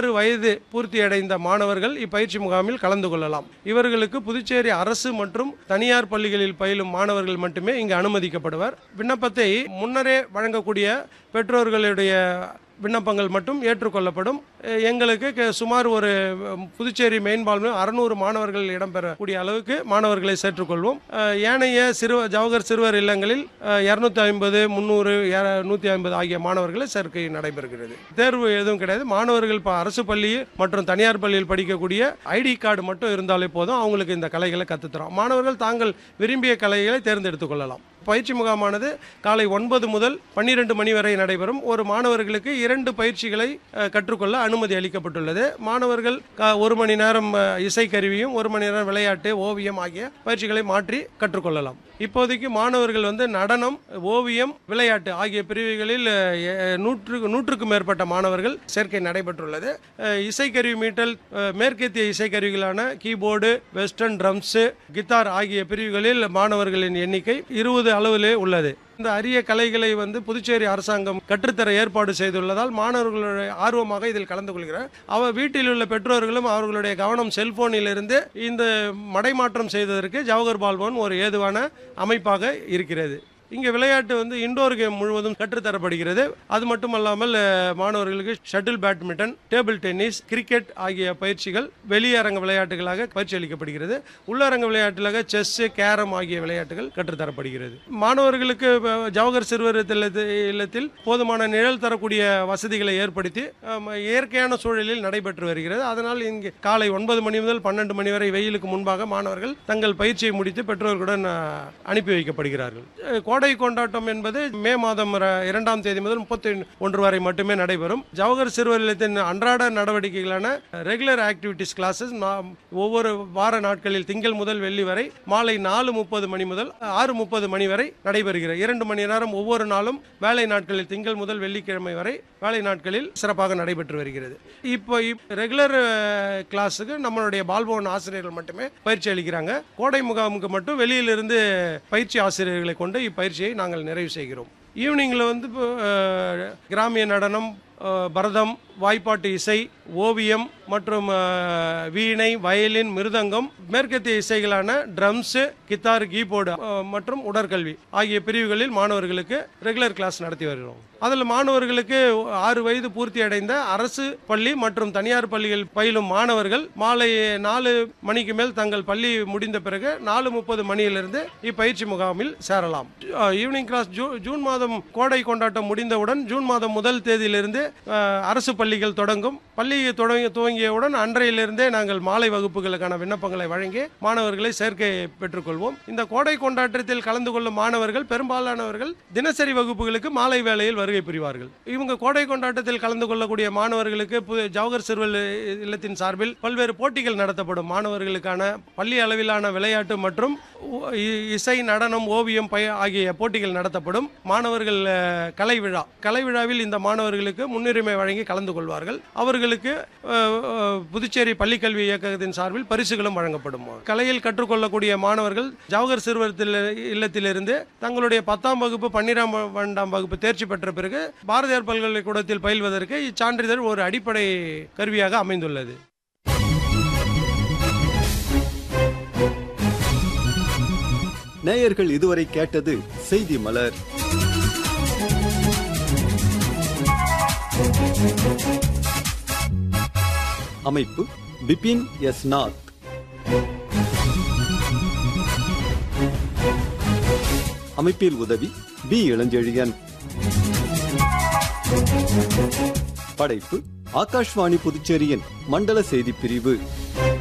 பதினாறு வயது பூர்த்தியடைந்த மாணவர்கள் இப்பயிற்சி முகாமில் கலந்து கொள்ளலாம் இவர்களுக்கு புதுச்சேரி அரசு மற்றும் தனியார் பள்ளிகளில் பயிலும் மாணவர்கள் மட்டுமே இங்கு அனுமதிக்கப்படுவர் விண்ணப்பத்தை முன்னரே வழங்கக்கூடிய பெற்றோர்களுடைய விண்ணப்பங்கள் மட்டும் ஏற்றுக்கொள்ளப்படும் அஹ் எங்களுக்கு க- சுமார் ஒரு அஹ், புதுச்சேரி மெயின் பால்மில் அறுநூறு மாணவர்கள் இடம்பெறக்கூடிய அளவுக்கு மாணவர்களை சேர்த்துக்கொள்வோம் அஹ், ஏனைய சிறு ஜவஹர் சிறுவர் இல்லங்களில் இரநூத்தி ஐம்பது முந்நூறு நூற்றி ஐம்பது ஆகிய மாணவர்களை சேர்க்கை நடைபெறுகிறது தேர்வு எதுவும் கிடையாது மாணவர்கள் இப்போ அரசு பள்ளி மற்றும் தனியார் பள்ளியில் படிக்கக்கூடிய ஐடி கார்டு மட்டும் இருந்தாலே போதும் அவங்களுக்கு இந்த கலைகளை கற்றுத்தரோம் மாணவர்கள் தாங்கள் விரும்பிய கலைகளை தேர்ந்தெடுத்துக் கொள்ளலாம் பயிற்சி முகாமானது காலை ஒன்பது முதல் பன்னிரெண்டு மணி வரை நடைபெறும் ஒரு மாணவர்களுக்கு இரண்டு பயிற்சிகளை அஹ், கற்றுக்கொள்ள அனுமதி அளிக்கப்பட்டுள்ளது மாணவர்கள் க- ஒரு மணி நேரம் அஹ், இசைக்கருவியும் ஒரு மணி நேரம் விளையாட்டு ஓவியம் ஆகிய பயிற்சிகளை மாற்றி கற்றுக்கொள்ளலாம் இப்போதைக்கு மாணவர்கள் வந்து நடனம் ஓவியம் விளையாட்டு ஆகிய பிரிவுகளில் அஹ், எ- நூற்று நூற்றுக்கும் மேற்பட்ட மாணவர்கள் சேர்க்கை நடைபெற்றுள்ளது அஹ், இசைக்கருவி மீட்டல் அஹ், மேற்கத்திய இசைக்கருவிகளான கீபோர்டு வெஸ்டர்ன் ட்ரம்ஸு கித்தார் ஆகிய பிரிவுகளில் மாணவர்களின் எண்ணிக்கை இருபது அளவிலே உள்ளது இந்த அரிய கலைகளை வந்து புதுச்சேரி அரசாங்கம் கற்றுத்தர ஏற்பாடு செய்துள்ளதால் மாணவர்களுடைய ஆர்வமாக இதில் கலந்து கொள்கிறார் அவர் வீட்டில் உள்ள பெற்றோர்களும் அவர்களுடைய கவனம் செல்போனிலிருந்து இந்த மடைமாற்றம் செய்வதற்கு ஜவஹர் பால்பவன் ஒரு ஏதுவான அமைப்பாக இருக்கிறது இங்கே விளையாட்டு வந்து இண்டோர் கேம் முழுவதும் கற்றுத்தரப்படுகிறது அது மட்டுமல்லாமல் அஹ், மாணவர்களுக்கு shuttle badminton table tennis cricket ஆகிய பயிற்சிகள் வெளியரங்க விளையாட்டுகளாக பயிற்சி அளிக்கப்படுகிறது உள்ளரங்க விளையாட்டுகளாக செஸ் கேரம் ஆகிய விளையாட்டுகள் கற்றுத்தரப்படுகிறது மாணவர்களுக்கு அஹ், ஜவஹர் சிறுவர் இல்லத்து- இல்லத்தில் போதுமான நிழல் தரக்கூடிய வசதிகளை ஏற்படுத்தி அஹ், இயற்கையான சூழலில் நடைபெற்று வருகிறது அதனால் இங்கு காலை ஒன்பது மணி முதல் பன்னெண்டு மணி வரை வெயிலுக்கு முன்பாக மாணவர்கள் தங்கள் பயிற்சியை முடித்து பெற்றோர்களுடன் அஹ், அனுப்பி வைக்கப்படுகிறார்கள் அஹ், கோடை கொண்டாட்டம் என்பது மே மாதம் ர- இரண்டாம் தேதி முதல் முப்பத்தி ஒன்று வரை மட்டுமே நடைபெறும் ஜவஹர் சிறுவர் இல்லத்தின் அன்றாட நடவடிக்கைகளான ரெகுலர் ஆக்டிவிட்டிஸ் கிளாஸஸ் ஒவ்வொரு வார நாட்களில் திங்கள் முதல் வெள்ளி வரை மாலை நாலு முப்பது மணி முதல் ஆறு முப்பது மணி வரை நடைபெறுகிறது இரண்டு மணி நேரம் ஒவ்வொரு நாளும் வேலை நாட்களில் திங்கள் முதல் வெள்ளிக்கிழமை வரை வேலை நாட்களில் சிறப்பாக நடைபெற்று வருகிறது இப்போ ரெகுலர் கிளாஸுக்கு நம்மளுடைய பால்பவன் ஆசிரியர்கள் மட்டுமே பயிற்சி அளிக்கிறாங்க கோடை முகாமுக்கு மட்டும் வெளியிலிருந்து பயிற்சி ஆசிரியர்களை கொண்டு இப்பயிற்சியை நாங்கள் நிறைவு செய்கிறோம் ஈவினிங்கில் வந்து இப்போ, அஹ், கிராமிய நடனம் அஹ், பரதம் வாய்ப்பாட்டு இசை ஓவியம் மற்றும் அஹ், வீணை வயலின் மிருதங்கம் மேற்கத்திய இசைகளான ட்ரம்ஸு கித்தார் கீபோர்டு அஹ், மற்றும் உடற்கல்வி ஆகிய பிரிவுகளில் மாணவர்களுக்கு ரெகுலர் கிளாஸ் நடத்தி வருகிறோம் அதில் மாணவர்களுக்கு ஆறு வயது பூர்த்தி அடைந்த அரசு பள்ளி மற்றும் தனியார் பள்ளிகள் பயிலும் மாணவர்கள் மாலை நாலு மணிக்கு மேல் தங்கள் பள்ளி முடிந்த பிறகு நாலு முப்பது மணியிலிருந்து இப்பயிற்சி முகாமில் சேரலாம் அஹ், ஈவினிங் கிளாஸ் ஜூ ஜூன் மாதம் கோடை கொண்டாட்டம் முடிந்தவுடன் ஜூன் மாதம் முதல் தேதியிலிருந்து அஹ், அரசு பள்ளிகள் தொடங்கும் பள்ளி தொடங்கி துவங்கியவுடன் அன்றையிலிருந்தே நாங்கள் மாலை வகுப்புகளுக்கான விண்ணப்பங்களை வழங்கி மாணவர்களை சேர்க்கை பெற்றுக்கொள்வோம் இந்த கோடை கொண்டாட்டத்தில் கலந்து கொள்ளும் மாணவர்கள் பெரும்பாலானவர்கள் தினசரி வகுப்புகளுக்கு மாலை வேளையில் வருகை புரிவார்கள் இவங்க கோடை கொண்டாட்டத்தில் கலந்து கொள்ளக்கூடிய மாணவர்களுக்கு பு- ஜவஹர் சிறுவர் இல்லத்தின் சார்பில் பல்வேறு போட்டிகள் நடத்தப்படும் மாணவர்களுக்கான பள்ளி அளவிலான விளையாட்டு மற்றும் உ- இ- இசை நடனம் ஓவியம் பய ஆகிய போட்டிகள் நடத்தப்படும் மாணவர்கள் அஹ், கலை விழா கலை விழாவில் இந்த மாணவர்களுக்கு முன்னுரிமை வழங்கி கலந்து கொள்வார்கள் அவர்களுக்கு அஹ், அஹ், புதுச்சேரி பள்ளிக்கல்வி இயக்கத்தின் சார்பில் பரிசுகளும் வழங்கப்படும் கலையில் கற்றுக்கொள்ளக்கூடிய மாணவர்கள் ஜவஹர் சிறுவர் தில்ல- இல்லத்திலிருந்து தங்களுடைய பத்தாம் வகுப்பு பன்னிரெண்டாம் வகுப்பு தேர்ச்சி பெற்ற பிறகு பாரதியார் பல்கலைக்கூடத்தில் பயில்வதற்கு இச்சான்றிதழ் ஒரு அடிப்படை கருவியாக அமைந்துள்ளது நேயர்கள் இதுவரை கேட்டது செய்தி மலர் அமைப்பு பிபின் எஸ் நாத் அமைப்பில் உதவி பி இளஞ்செழியன் படைப்பு ஆகாஷ்வாணி புதுச்சேரியின் மண்டல செய்திப் பிரிவு